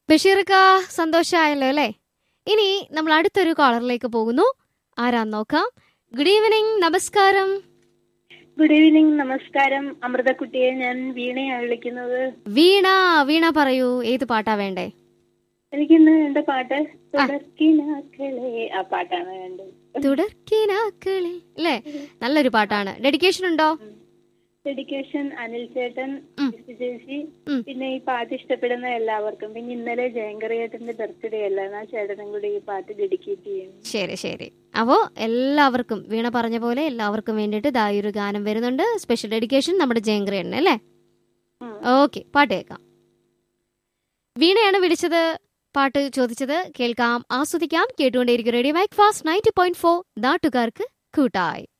ബഷീർക്ക സന്തോഷമായല്ലോ അല്ലേ ഇനി നമ്മൾ അടുത്തൊരു കോളറിലേക്ക് പോകുന്നു ആരാന്ന് നോക്കാം ഗുഡ് ഈവനിങ് നമസ്കാരം ഗുഡ് ഈവനിങ് നമസ്കാരം അമൃതക്കുട്ടിയെ ഞാൻ വീണയാണ് വിളിക്കുന്നത് വീണ വീണ പറയൂ ഏത് പാട്ടാ വേണ്ടേ എനിക്കിന്ന് വേണ്ട പാട്ട് തുടർക്കിനാക്കളെ ആ പാട്ടാണ് വേണ്ടത് തുടർക്കിനാക്കളിൽ അല്ലേ നല്ലൊരു പാട്ടാണ് ഡെഡിക്കേഷൻ ഉണ്ടോ ഡെഡിക്കേഷൻ അനിൽ ചേട്ടൻ ഉം. ലിസി ചേച്ചി ഉം. പിന്നെ ഈ പാട്ട് ഇഷ്ടപ്പെടുന്ന എല്ലാവർക്കും പിന്നെ ഇന്നലെ ജയങ്കറിയേട്ടന്റെ ബർത്ത്ഡേ അല്ല ആ ചേട്ടനും കൂടി ഈ പാട്ട് ഡെഡിക്കേറ്റ് ചെയ്യുന്നു ശരി ശരി അപ്പോൾ എല്ലാവർക്കും വീണ പറഞ്ഞ പോലെ എല്ലാവർക്കും വേണ്ടിയിട്ട് ദാ ഈ ഒരു ഗാനം വരുന്നുണ്ട് സ്പെഷ്യൽ ഡെഡിക്കേഷൻ നമ്മുടെ ജയങ്കരിയണ്ണ അല്ലേ ഉം. ഓക്കെ പാട്ട് കേൾക്കാം വീണയാണ് വിളിച്ചത് പാട്ട് ചോദിച്ചത് കേൾക്കാം ആസ്വദിക്കാം കേട്ടുകൊണ്ടേയിരിക്കും radio mike fast ninety point four നാട്ടുകാർക്ക് കൂട്ടായി